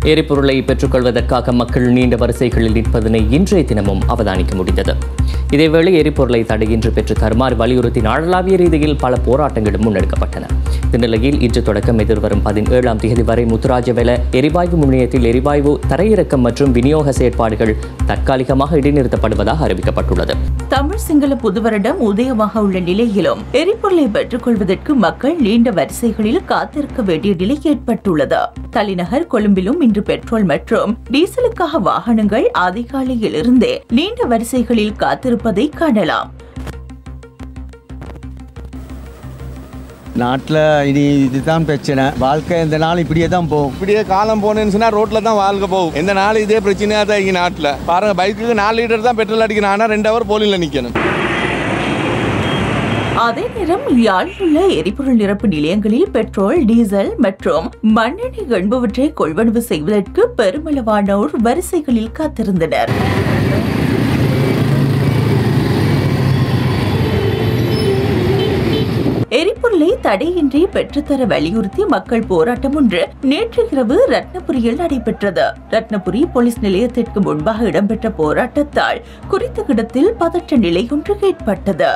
எரிபொருளை பெற்றுக்கொள்வதற்காக மக்கள் நீண்ட வரிசைகளில் நிற்பதனை இன்றைய தினமும் அவதானிக்க முடிந்தது இதேவேளை எரிபொருளை தடையின்றி பெற்று தருமாறு வலியுறுத்தி நாடளாவிய ரீதியில் பல போராட்டங்களும் முன்னெடுக்கப்பட்டன இந்த நிலையில் இன்று தொடக்கம் எதிர்வரும் பதினேழாம் தேதி வரை முத்துராஜவெல எரிவாயு முனையத்தில் எரிவாயு தரையிறக்கம் மற்றும் விநியோக செயற்பாடுகள் தற்காலிகமாக இடைநிறுத்தப்படுவதாக அறிவிக்கப்பட்டுள்ளது தமிழ் சிங்கள புது வருடம் உதயமாக உள்ள நிலையிலும் எரிபொருளை பெற்றுக்கொள்வதற்கு மக்கள் நீண்ட வரிசைகளில் காத்திருக்க வேண்டிய நிலை ஏற்பட்டுள்ளது தலைநகர் கொழும்பிலும் இன்று பெட்ரோல் மற்றும் டீசலுக்காக வாகனங்கள் அதிகாலையில் இருந்தே நீண்ட வரிசைகளில் காத்திருப்பதை காணலாம் நாட்டில் இனி இதுதான் பிரச்சனை வாழ்க்கை இந்த நாள் இப்படியே தான் போகும் இப்படியே காலம் போனேன்னு சொன்னா ரோட்ல தான் வாழ்க்கை போகும் எந்த நாள் இதே பிரச்சனையா தான் இங்க நாட்டில் பாருங்க பைக்குக்கு நாலு லிட்டர் தான் பெட்ரோல் அடிக்கணும் ஆனால் ரெண்டு ஹவர் போலியில் நிற்கணும் அதே நேரம் யாழில் உள்ள எரிபொருள் நிரப்பு நிலையங்களில் பெட்ரோல் டீசல் மற்றும் மண்ணெண்ணெய் என்பவற்றை கொள்வனவு செய்வதற்கு பெருமளவானோர் வரிசைகளில் காத்திருந்தனர் எரிபொருளை தடையின்றி பெற்றுத்தர வலியுறுத்தி மக்கள் போராட்டம் ஒன்று நேற்று இரவு ரத்னபுரியில் நடைபெற்றது ரத்னபுரி போலீஸ் நிலையத்திற்கு முன்பாக இடம்பெற்ற போராட்டத்தால் குறித்த இடத்தில் பதற்ற நிலை ஒன்று ஏற்பட்டது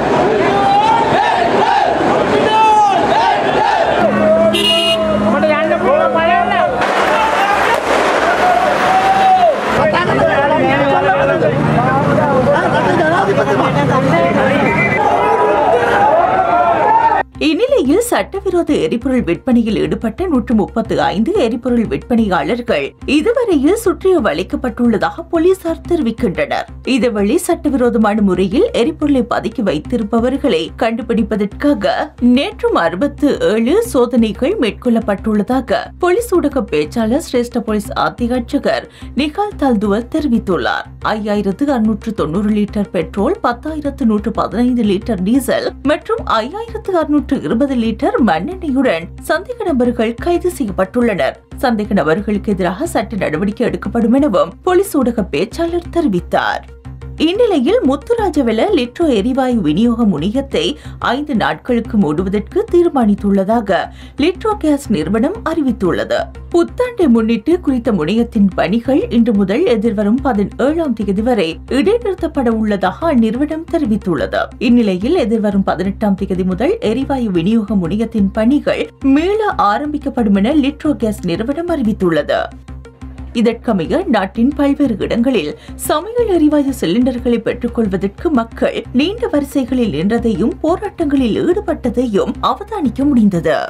இந்நிலையில் சட்டவிரோத எரிபொருள் விற்பனையில் ஈடுபட்ட நூற்று முப்பத்து ஐந்து எரிபொருள் விற்பனையாளர்கள் இதுவரையில் சுற்றி வளைக்கப்பட்டுள்ளதாக போலீசார் தெரிவிக்கின்றனர் இதுவழி சட்டவிரோதமான முறையில் எரிபொருளை பதுக்கி வைத்திருப்பவர்களை கண்டுபிடிப்பதற்காக நேற்றும் அறுபத்து ஏழு சோதனைகள் மேற்கொள்ளப்பட்டுள்ளதாக போலீஸ் ஊடக பேச்சாளர் சிரேஷ்ட போலீஸ் அத்தியட்சகர் நிகால் தல்துவல் தெரிவித்துள்ளார் ஐயாயிரத்து அறுநூற்று தொண்ணூறு லிட்டர் பெட்ரோல் பத்தாயிரத்து நூற்று பதினைந்து லிட்டர் டீசல் மற்றும் ஐயாயிரத்து அறுநூற்று இருபது லிட்டர் மண்ணெண்ணெயுடன் சந்தேக நபர்கள் கைது செய்யப்பட்டுள்ளனர் சந்தேக நபர்களுக்கு எதிராக சட்ட நடவடிக்கை எடுக்கப்படும் எனவும் போலீஸ் ஊடக பேச்சாளர் தெரிவித்தார் இந்நிலையில் முத்துராஜவெல லிட்ரோ எரிவாயு விநியோக முனையத்தை ஐந்து நாட்களுக்கு மூடுவதற்கு தீர்மானித்துள்ளதாக லிட்ரோ கேஸ் நிறுவனம் அறிவித்துள்ளது புத்தாண்டை முன்னிட்டு குறித்த முனையத்தின் பணிகள் இன்று முதல் எதிர்வரும் பதினேழாம் தேதி வரை இடைநிறுத்தப்பட உள்ளதாக அந்நிறுவனம் தெரிவித்துள்ளது இந்நிலையில் எதிர்வரும் பதினெட்டாம் தேதி முதல் எரிவாயு விநியோக முனையத்தின் பணிகள் மீள ஆரம்பிக்கப்படும் என லிட்ரோ கேஸ் நிறுவனம் அறிவித்துள்ளது இதற்கமைய நாட்டின் பல்வேறு இடங்களில் சமையல் எரிவாயு சிலிண்டர்களை பெற்றுக்கொள்வதற்கு மக்கள் நீண்ட வரிசைகளில் நின்றதையும் போராட்டங்களில் ஈடுபட்டதையும் அவதானிக்க முடிந்தது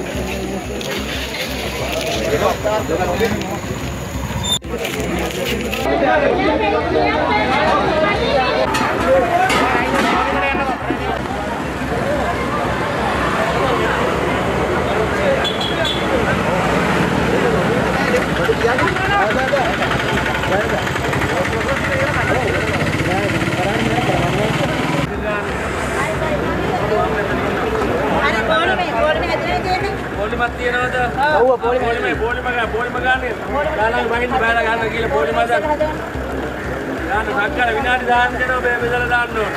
පොලිමත් තියනවද ඔව් පොලිමේ පොලිම ගන්න පොලිම ගන්න දාලා වහින්න බෑලා ගන්න කියලා පොලිම දාන්න දාන්න සක්කල විනාඩි දාන්න දෙනවා බේ බෙදලා දාන්න ඕන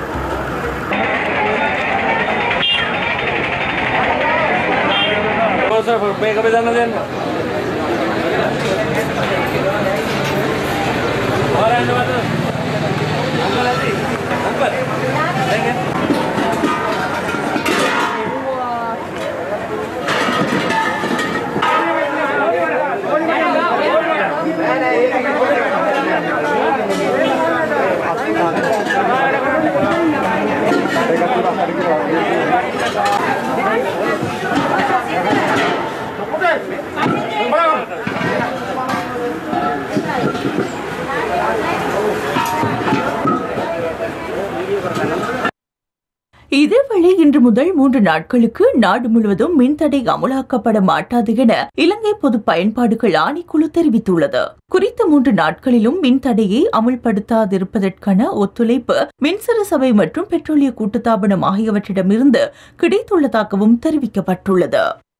ඔව් මේක බෙදන්න දෙන්න හොරන්නවද අංකල් ඇති අංකල් දැන් இதேவேளை இன்று முதல் மூன்று நாட்களுக்கு நாடு முழுவதும் மின்தடை அமுலாக்கப்பட மாட்டாது என இலங்கை பொது பயன்பாடுகள் ஆணைக்குழு தெரிவித்துள்ளது குறித்த மூன்று நாட்களிலும் மின்தடையை அமுல்படுத்தாதிருப்பதற்கான ஒத்துழைப்பு மின்சார சபை மற்றும் பெட்ரோலிய கூட்டுத்தாபனம் ஆகியவற்றிடமிருந்து கிடைத்துள்ளதாகவும் தெரிவிக்கப்பட்டுள்ளது